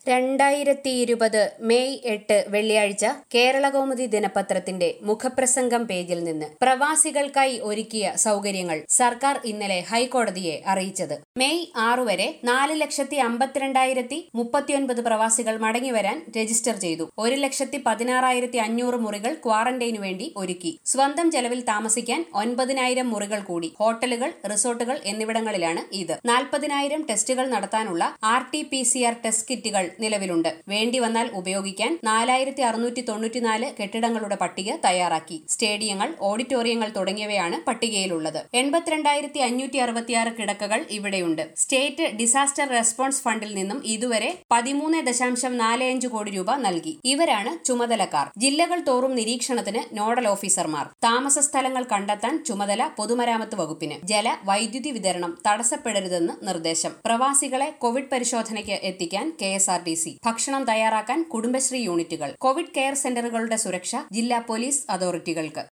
രണ്ടായിരത്തി ഇരുപത് മെയ് എട്ട് വെള്ളിയാഴ്ച കേരളകൗമുദി ദിനപത്രത്തിന്റെ മുഖപ്രസംഗം പേജിൽ നിന്ന് പ്രവാസികൾക്കായി ഒരുക്കിയ സൗകര്യങ്ങൾ സർക്കാർ ഇന്നലെ ഹൈക്കോടതിയെ അറിയിച്ചത് മെയ് ആറു വരെ നാല് ലക്ഷത്തി അമ്പത്തിരണ്ടായിരത്തി മുപ്പത്തിയൊൻപത് പ്രവാസികൾ മടങ്ങിവരാൻ രജിസ്റ്റർ ചെയ്തു ഒരു ലക്ഷത്തി പതിനാറായിരത്തി അഞ്ഞൂറ് മുറികൾ ക്വാറന്റൈനു വേണ്ടി ഒരുക്കി സ്വന്തം ചെലവിൽ താമസിക്കാൻ ഒൻപതിനായിരം മുറികൾ കൂടി ഹോട്ടലുകൾ റിസോർട്ടുകൾ എന്നിവിടങ്ങളിലാണ് ഇത് നാൽപ്പതിനായിരം ടെസ്റ്റുകൾ നടത്താനുള്ള R T P C R test കിറ്റുകൾ നിലവിലുണ്ട് വേണ്ടി വന്നാൽ ഉപയോഗിക്കാൻ നാലായിരത്തി അറുന്നൂറ്റി തൊണ്ണൂറ്റിനാല് കെട്ടിടങ്ങളുടെ പട്ടിക തയ്യാറാക്കി സ്റ്റേഡിയങ്ങൾ ഓഡിറ്റോറിയങ്ങൾ തുടങ്ങിയവയാണ് പട്ടികയിലുള്ളത് എൺപത്തിരണ്ടായിരത്തി അഞ്ഞൂറ്റി അറുപത്തിയാറ് കിടക്കകൾ ഇവിടെയുണ്ട് സ്റ്റേറ്റ് ഡിസാസ്റ്റർ റെസ്പോൺസ് ഫണ്ടിൽ നിന്നും ഇതുവരെ പതിമൂന്ന് ദശാംശം നാല് അഞ്ച് കോടി രൂപ നൽകി ഇവരാണ് ചുമതലക്കാർ ജില്ലകൾ തോറും നിരീക്ഷണത്തിന് നോഡൽ ഓഫീസർമാർ താമസ സ്ഥലങ്ങൾ കണ്ടെത്താൻ ചുമതല പൊതുമരാമത്ത് വകുപ്പിന് ജല വൈദ്യുതി വിതരണം തടസ്സപ്പെടരുതെന്ന് നിർദ്ദേശം പ്രവാസികളെ കോവിഡ് പരിശോധനയ്ക്ക് എത്തിക്കാൻ K S R T C ഭക്ഷണം തയ്യാറാക്കാൻ കുടുംബശ്രീ യൂണിറ്റുകൾ കോവിഡ് കെയർ സെന്ററുകളുടെ സുരക്ഷ ജില്ലാ പോലീസ് അതോറിറ്റികൾക്ക്